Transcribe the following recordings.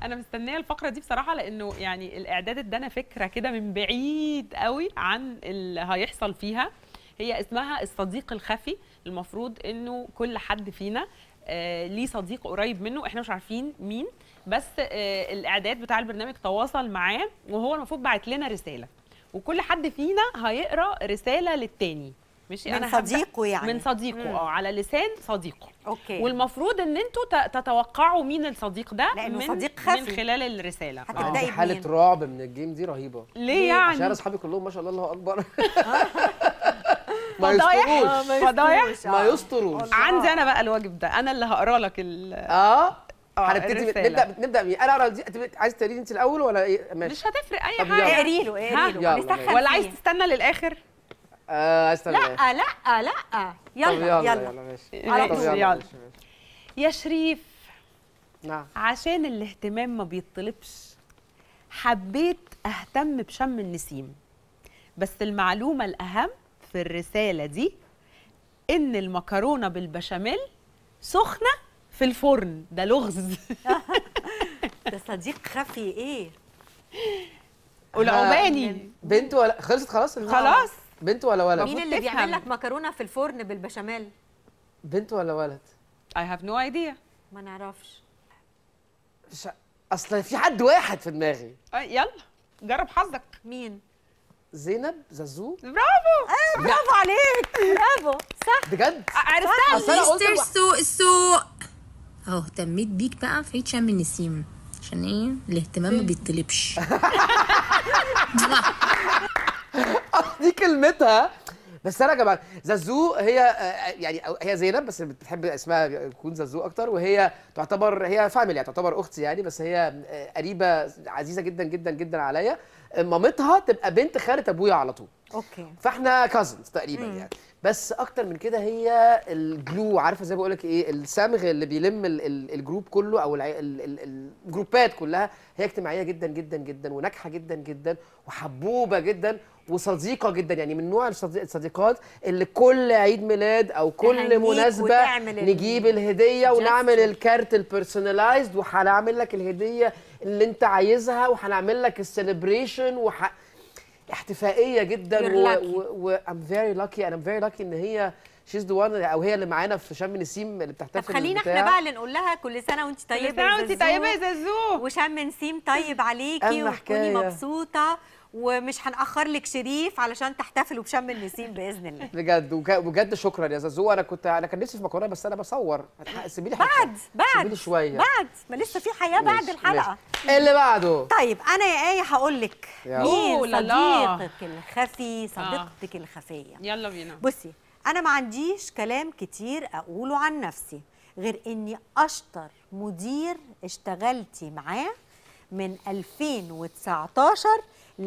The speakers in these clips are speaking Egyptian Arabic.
انا مستنيه الفقره دي بصراحه لانه يعني الاعداد ادانا فكره كده من بعيد قوي عن اللي هيحصل فيها هي اسمها الصديق الخفي المفروض انه كل حد فينا آه ليه صديق قريب منه احنا مش عارفين مين بس آه الاعداد بتاع البرنامج تواصل معاه وهو المفروض بعت لنا رساله وكل حد فينا هيقرا رساله للتاني ماشي من أنا هبدأ صديقه يعني. من صديقه مم. اه على لسان صديقه اوكي والمفروض ان انتوا ت- تتوقعوا مين الصديق ده لأنه من صديق خفي. من خلال الرساله هتبدأي آه. بمين؟ عندي حاله رعب من الجيم دي رهيبه ليه عشان يعني اصحابي كلهم ما شاء الله الله اكبر فضايح يستروش فضايح ما يستروش عندي انا بقى الواجب ده انا اللي هقرا لك ال... اه آه، هنبتدي الرسالة. نبدا نبدا مين انا اقرا دي هتبقى- عايز تقريني انت الاول ولا ايه ماشي مش هتفرق اي طب حاجه يلا. اقري له اقري له يلا، نسخن ماشي. ولا عايز فيه. تستنى للاخر اه عايز تستنى إيه؟ لا لا لا طب يلا يلا يلا يلا ماشي على طب طول. يلا يلا ماشي، ماشي. يا شريف نعم عشان الاهتمام ما بيطلبش حبيت اهتم بشم النسيم بس المعلومه الاهم في الرساله دي ان المكرونه بالبشاميل سخنه في الفرن ده لغز ده صديق خفي ايه والعباني بنت ولا خلصت خلاص خلاص بنت ولا ولد مين اللي تفهم. بيعمل لك مكرونه في الفرن بالبشاميل بنت ولا ولد I have no idea ما نعرفش مش ع- اصل في حد واحد في دماغي آه، يلا جرب حظك مين زينب زازو برافو برافو عليك برافو صح بجد عرفتها اصل انا قلت مستر الواحد- سوق السوق اهو اهتميت بيك بقى في عيد شم النسيم عشان ايه الاهتمام ما بيطلبش دي كلمتها بس انا يا جماعه زازو هي آه، يعني أو- هي زينب بس بتحب اسمها يكون زازو اكتر وهي تعتبر هي فاميلي يعني تعتبر اختي يعني بس هي آه، قريبه عزيزه جدا جدا جدا عليا آه، مامتها تبقى بنت خاله ابويا على طول اوكي فانا كازنز تقريبا يعني بس اكتر من كده هي الجلو عارفه زي ما بقول لك ايه السامغ اللي بيلم ال- ال- الجروب كله او الع- ال- ال- الجروبات كلها هي اجتماعيه جدا جدا جدا وناجحه جدا جدا وحبوبه جدا وصديقه جدا يعني من نوع الصدي- الصديقات اللي كل عيد ميلاد او كل تهنيك مناسبه وتعمل ال- نجيب الهديه ونعمل gesture. الكارت البيرسونلايزد وهنعمل لك الهديه اللي انت عايزها وهنعمل لك السليبريشن وح... احتفائيه جدا You're و, lucky. و, و I'm very lucky and I'm very lucky ان هي she's the one او هي اللي معانا في شم نسيم اللي طب بتحتفل خلينا احنا بالبتاع. بقى اللي نقول لها كل سنه وانت طيبه كل سنه وانت زازو. طيبه يا زازو وشم نسيم طيب عليكي أما وتكوني حكاية. مبسوطه ومش هنأخر لك شريف علشان تحتفلوا بشم النسيم باذن الله بجد وك- بجد شكرا يا زازو انا كنت انا كان نفسي في مكرونه بس انا بصور سيبي لي حتة. بعد بعد سيبي لي شويه بعد ما لسه في حياه بعد ماشي، الحلقه ماشي. اللي بعده طيب انا يا ايه هقول لك يلا. مين أوه لا لا. صديقك الخفي صديقتك الخفيه يلا بينا بصي انا ما عنديش كلام كتير اقوله عن نفسي غير اني اشطر مدير اشتغلتي معاه من 2019 ل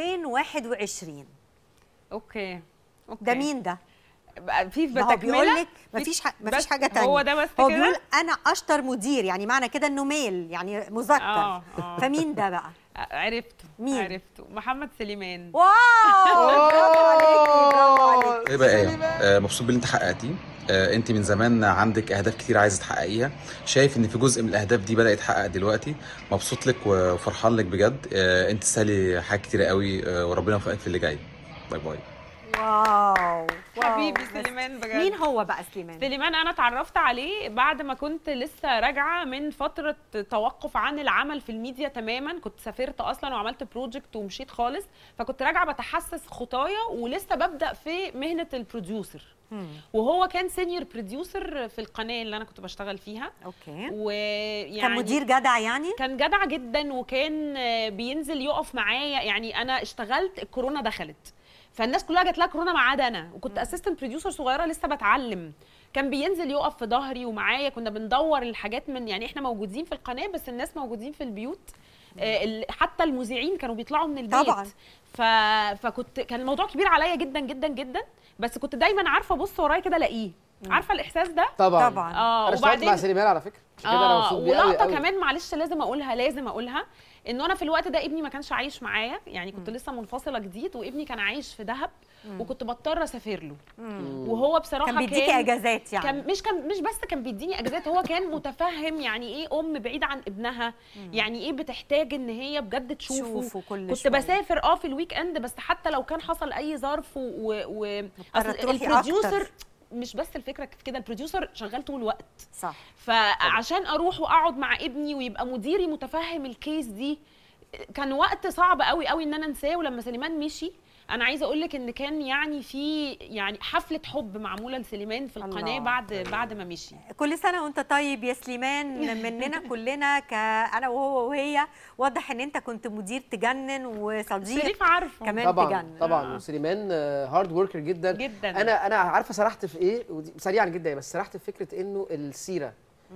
2021 اوكي اوكي ده مين ده بقى في ما هو بيقول بتكمله لك مفيش ح... بس مفيش حاجه تانية هو ده بس هو كده؟ بيقول انا اشطر مدير يعني معنى كده انه ميل يعني مذكر آه، آه. فمين ده بقى عرفته مين؟ عرفته محمد سليمان واو برافو عليكي برافو عليكي ايه بقى ايه آه مبسوط باللي انت حققتيه آه انت من زمان عندك اهداف كتير عايزه تحققيها شايف ان في جزء من الاهداف دي بدات تحقق دلوقتي مبسوط لك وفرحان لك بجد آه انت تسالي حاجات كتيره قوي آه وربنا يوفقك في اللي جاي باي باي واو واو. حبيبي بس سليمان بجد مين هو بقى سليمان سليمان انا اتعرفت عليه بعد ما كنت لسه راجعه من فتره توقف عن العمل في الميديا تماما كنت سافرت اصلا وعملت بروجكت ومشيت خالص فكنت راجعه بتحسس خطايا ولسه ببدا في مهنه البروديوسر وهو كان سينيور بروديوسر في القناه اللي انا كنت بشتغل فيها اوكي ويعني كان مدير جدع يعني كان جدع جدا وكان آه، بينزل يقف معايا يعني انا اشتغلت الكورونا دخلت فالناس كلها جات لها كورونا ما عدا انا وكنت اسيستنت بروديوسر صغيره لسه بتعلم كان بينزل يقف في ظهري ومعايا كنا بندور الحاجات من يعني احنا موجودين في القناه بس الناس موجودين في البيوت آه، ال- حتى المذيعين كانوا بيطلعوا من البيت طبعاً. ف... فكنت كان الموضوع كبير عليا جدا جدا جدا بس كنت دايما عارفه ابص ورايا كده الاقيه عارفه الاحساس ده طبعا طبعا اه انا اشتغلت مع وبعدين سليمان على فكره عشان كده انا اه مبسوط بيه قوي ولقطه قوي كمان معلش لازم اقولها لازم اقولها انه انا في الوقت ده ابني ما كانش عايش معايا يعني كنت لسه منفصله جديد وابني كان عايش في دهب وكنت بضطر اسافر له وهو بصراحه كان بيديكي اجازات يعني كان مش كان مش بس كان بيديني اجازات هو كان متفهم يعني ايه ام بعيده عن ابنها يعني ايه بتحتاج ان هي بجد تشوفه تشوفه كل كنت شوية. بسافر اه في الويك اند بس حتى لو كان حصل اي ظرف و, و... و... مضطرة تروحي البروديوسر أكتر. مش بس الفكره في كده البروديوسر شغال طول الوقت صح فعشان اروح واقعد مع ابني ويبقى مديري متفهم الكيس دي كان وقت صعب قوي قوي ان انا انساه ولما سليمان مشي انا عايزه اقول لك ان كان يعني في يعني حفله حب معموله لسليمان في القناه الله. بعد بعد ما مشي كل سنه وانت طيب يا سليمان مننا كلنا كانا وهو وهي واضح ان انت كنت مدير تجنن وصديق شريف عارفه كمان طبعا تجنن طبعا وسليمان هارد وركر جدا جدا. انا انا عارفه سرحت في ايه ودي سريعا جدا بس سرحت في فكره انه السيره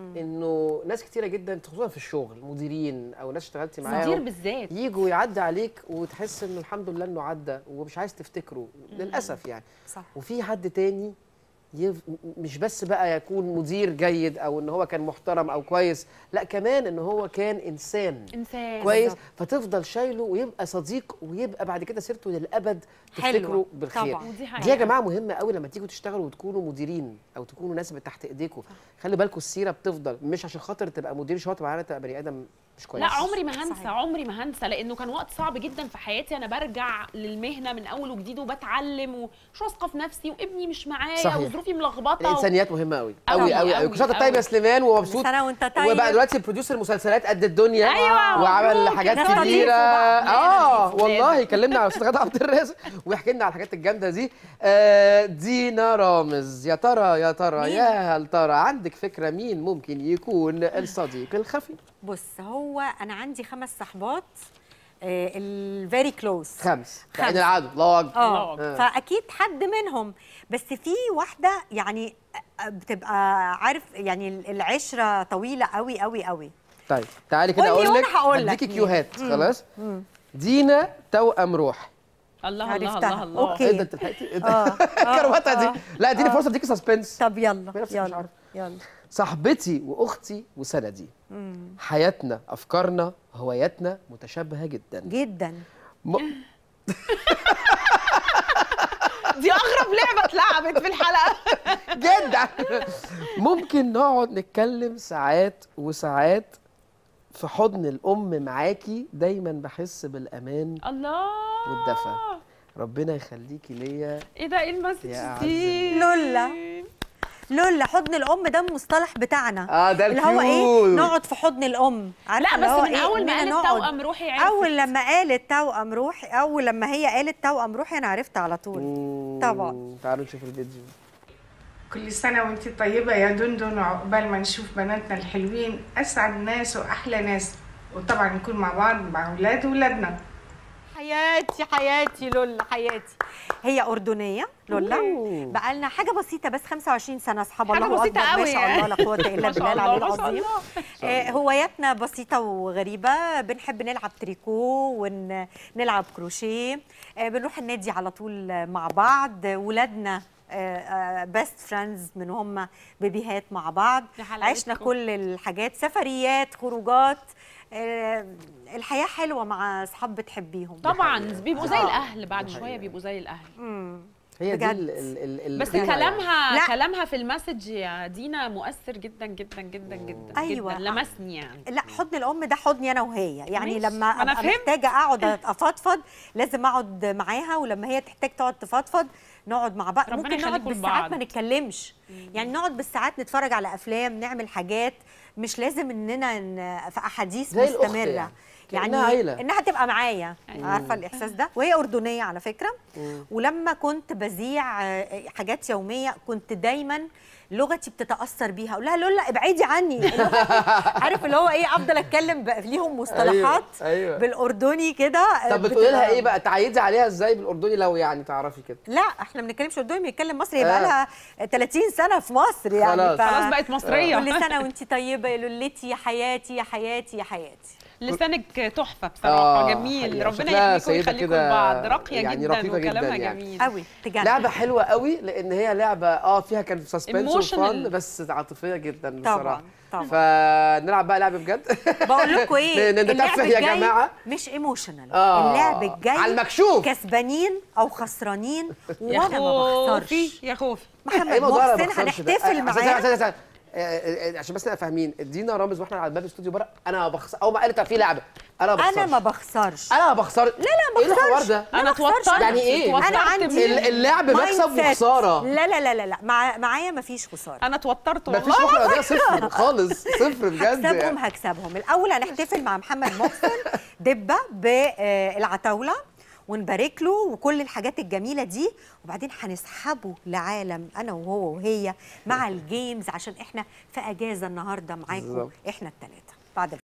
انه ناس كتيره جدا خصوصا في الشغل مديرين او ناس اشتغلتي مدير معاهم بالذات يجوا يعدي عليك وتحس انه الحمد لله انه عدى ومش عايز تفتكره للاسف يعني صح وفي حد تاني يف... مش بس بقى يكون مدير جيد او ان هو كان محترم او كويس لا كمان ان هو كان انسان انسان كويس فتفضل شايله ويبقى صديق ويبقى بعد كده سيرته للابد حلوة. تفتكره بالخير طبعا. ودي دي يا حقيقة. جماعه مهمه قوي لما تيجوا تشتغلوا وتكونوا مديرين او تكونوا ناس تحت ايديكم خلي بالكم السيره بتفضل مش عشان خاطر تبقى مدير شاطر معانا تبقى بني ادم مش كويس لا عمري ما هنسى صحيح. عمري ما هنسى لانه كان وقت صعب جدا في حياتي انا برجع للمهنه من اول وجديد وبتعلم ومش واثقه في نفسي وابني مش معايا صحيح. وظروفي ملخبطه و... الانسانيات مهمه قوي أوي، قوي قوي أوي، قوي كل طيب يا أوي. سليمان ومبسوط كل سنة وأنت طيب. وبقى دلوقتي بروديوسر مسلسلات قد الدنيا أيوة، وعمل مبروك. حاجات ناس نضيفة كتيره بقى. اه ناس والله نضيفة. كلمنا على استاذ غادة عبد الرازق ويحكي لنا على الحاجات الجامده دي آه دينا رامز يا ترى يا ترى مين؟ يا هل ترى عندك فكره مين ممكن يكون الصديق الخفي بص هو انا عندي خمس صحبات الفيري كلوز خمس خمس. يعني العدد الله اكبر اه آه. فاكيد حد منهم بس في واحده يعني بتبقى عارف يعني العشره طويله قوي قوي قوي طيب تعالي كده قولي اقول لك وأنا هقول لك هديكي مين. كيوهات خلاص دينا توأم روح الله الله عرفتها. الله الله أوكي. ايه ده انت لحقتي ايه آه، ده آه، الكروته دي آه، لا اديني آه. فرصه اديكي سسبنس طب يلا بنفسك مش يلا عارفة. يلا صاحبتي واختي وسندي حياتنا افكارنا هواياتنا متشابهه جدا جدا م... دي اغرب لعبه اتلعبت في الحلقه جدا ممكن نقعد نتكلم ساعات وساعات في حضن الام معاكي دايما بحس بالامان الله والدفى ربنا يخليكي ليا ايه ده ايه المسج يا دي لولا. لولا حضن الام ده المصطلح بتاعنا اه ده اللي هو ايه الكيوت. نقعد في حضن الام عارفة لا اللي بس هو من إيه؟ اول ما إننا قالت نقعد- توأم روحي عرفت اول لما قالت توأم روحي اول لما هي قالت توأم روحي انا عرفت على طول مم، طبعا. تعالوا نشوف الفيديو كل سنة وانت طيبة يا دندن وعقبال ما نشوف بناتنا الحلوين أسعد ناس وأحلى ناس وطبعا نكون مع بعض مع أولاد ولادنا حياتي حياتي لولا حياتي هي أردنية لولا أوه. بقى لنا حاجة بسيطة بس 25 سنة أصحاب حاجة الله بسيطة أكبر قوي ما شاء يعني. الله لا قوة إلا ما شاء بالله الله، العلي ما شاء العظيم الله. آه، هواياتنا بسيطة وغريبة بنحب نلعب تريكو ونلعب كروشيه آه، بنروح النادي على طول مع بعض ولادنا بيست فريندز من هم بيبيهات مع بعض يا حلاوتكم. عشنا كل الحاجات سفريات خروجات آه، الحياة حلوة مع أصحاب بتحبيهم طبعا بيبقوا زي آه. الاهل بعد دي شويه حقيقة. بيبقوا زي الاهل مم. هي دي بجد. ال ال ال ال بس القيمة يعني. كلامها لا. كلامها في المسج يا دينا مؤثر جدا جدا جدا جدا أيوة. جدا لمسني يعني لا حضن الام ده حضني انا وهي يعني ماشي. لما ما أنا ابقى فهمت. محتاجه اقعد افضفض لازم اقعد معاها ولما هي تحتاج تقعد تفضفض نقعد مع بعض ربنا ممكن نقعد يخليكم بالساعات لبعض. ما نتكلمش يعني نقعد بالساعات نتفرج على افلام نعمل حاجات مش لازم اننا ن- في احاديث زي الأخت مستمره يعني. يعني كأنها عيلة. انها تبقى معايا عارفه الاحساس ده وهي اردنيه على فكره مم. ولما كنت بذيع آه، حاجات يوميه كنت دايما لغتي بتتاثر بيها اقول لها لولا ابعدي عني اللغة- عارف اللي هو ايه افضل اتكلم بقى ليهم مصطلحات أيوة. بالاردني كده آه، طب بتقولي لها بتبقى- ايه بقى تعيدي عليها ازاي بالاردني لو يعني تعرفي كده لا احنا ما بنتكلمش اردني بنتكلم مصري يبقى آه. لها 30 سنه في مصر يعني خلاص. خلاص بقت مصريه كل سنه وانت طيبه يا لولتي يا حياتي يا حياتي يا حياتي لسانك تحفه بصراحه آه، جميل حقيقة. ربنا شكلها يخليكم سيدة ويخليكم كده لبعض راقيه يعني جدا رقيقة جداً وكلامها يعني. جميل قوي تجنن لعبه حلوه قوي لان هي لعبه اه فيها كان سسبنس Emotional. وفن بس عاطفيه جدا بصراحه طبعا طبعا فنلعب بقى لعبه بجد بقول لكم ايه ن- نتفه اللعب يا الجاي جماعة. مش ايموشنال آه، اللعب الجاي على المكشوف. كسبانين او خسرانين يا وانا ما خوفي بخسرش يا خوفي محمد ايه موضوع أنا محسن بخسرش ده؟ هنحتفل آه، معاه استنى- استنى- استنى. آه، آه، آه، عشان بس نبقى فاهمين ادينا رامز واحنا على باب الاستوديو بره انا بخسر اول ما قالت في لعبه انا ما انا ما بخسرش بخسرش انا ما بخسر لا لا، ما ايه الحوار بخسرش. ده انا ما بخسرش. اتوترت يعني إيه؟ اتوترت أنا عندي من- ال- اللعب مكسب مايند سيت. وخساره لا لا لا لا لا مع معايا ما فيش خساره انا اتوترت ما فيش والله روح رياضيه صفر خالص صفر بجد هكسبهم يعني. هكسبهم الاول هنحتفل مع محمد محسن دبه بالعتاوله ونبارك له وكل الحاجات الجميله دي وبعدين هنسحبه لعالم انا وهو وهي مع الجيمز عشان احنا في اجازه النهارده معاكم بالظبط. احنا الثلاثه بعد